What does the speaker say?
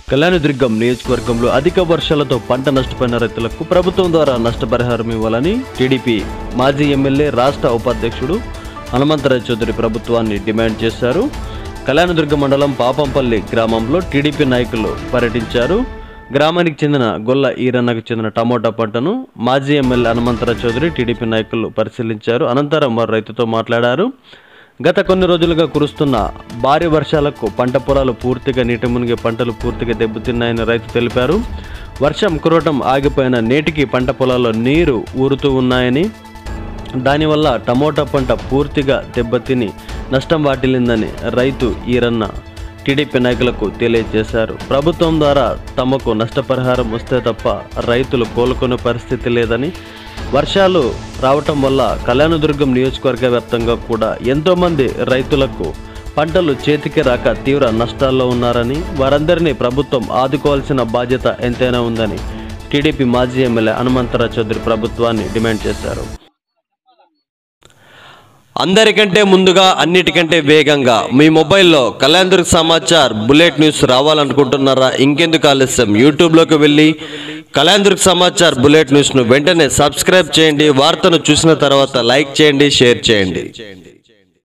కళ్యాణదుర్గం నియోజకవర్గంలో అధిక వర్షాలతో పంట నష్టపోయిన రైతులకు ప్రభుత్వం ద్వారా నష్టపరిహారం ఇవ్వాలని టీడీపీ మాజీ ఎమ్మెల్యే రాష్ట్ర ఉపాధ్యక్షుడు హనుమంతరాజ్ చౌదరి ప్రభుత్వాన్ని డిమాండ్ చేశారు కళ్యాణదుర్గం మండలం పాపంపల్లి గ్రామంలో టీడీపీ నాయకులు పర్యటించారు గ్రామానికి చెందిన గొల్ల ఈరన్నకు చెందిన టమోటా పంటను మాజీ ఎమ్మెల్యే హనుమంతరాజ్ చౌదరి టీడీపీ నాయకులు పరిశీలించారు అనంతరం వారు రైతుతో మాట్లాడారు గత కొన్ని రోజులుగా కురుస్తున్న భారీ వర్షాలకు పంట పొలాలు పూర్తిగా నీట మునిగే పంటలు పూర్తిగా దెబ్బతిన్నాయని రైతు తెలిపారు వర్షం కురవటం ఆగిపోయిన నేటికి పంట పొలాల్లో నీరు ఊరుతూ ఉన్నాయని దానివల్ల టమోటా పంట పూర్తిగా దెబ్బతిని నష్టం వాటిల్లిందని రైతు ఈరన్న టీడీపీ నాయకులకు తెలియజేశారు ప్రభుత్వం ద్వారా తమకు నష్టపరిహారం వస్తే తప్ప రైతులు కోలుకునే పరిస్థితి లేదని వర్షాలు రావటం వల్ల కళ్యాణదుర్గం నియోజకవర్గ వ్యాప్తంగా కూడా ఎంతోమంది రైతులకు పంటలు చేతికి రాక తీవ్ర నష్టాల్లో ఉన్నారని వారందరినీ ప్రభుత్వం ఆదుకోవాల్సిన బాధ్యత ఎంతైనా ఉందని టీడీపీ మాజీ ఎమ్మెల్యే హనుమంతరావు చౌదరి ప్రభుత్వాన్ని డిమాండ్ చేశారు అందరికంటే ముందుగా అన్నిటికంటే వేగంగా మీ మొబైల్లో కళ్యాణదుర్గ సమాచార్ బుల్లెట్ న్యూస్ రావాలనుకుంటున్నారా ఇంకెందుకు ఆలస్యం యూట్యూబ్లోకి వెళ్ళి కళ్యాణదుర్గ సమాచార్ బుల్లెట్ న్యూస్ను వెంటనే సబ్స్క్రైబ్ చేయండి వార్తను చూసిన తర్వాత లైక్ చేయండి షేర్ చేయండి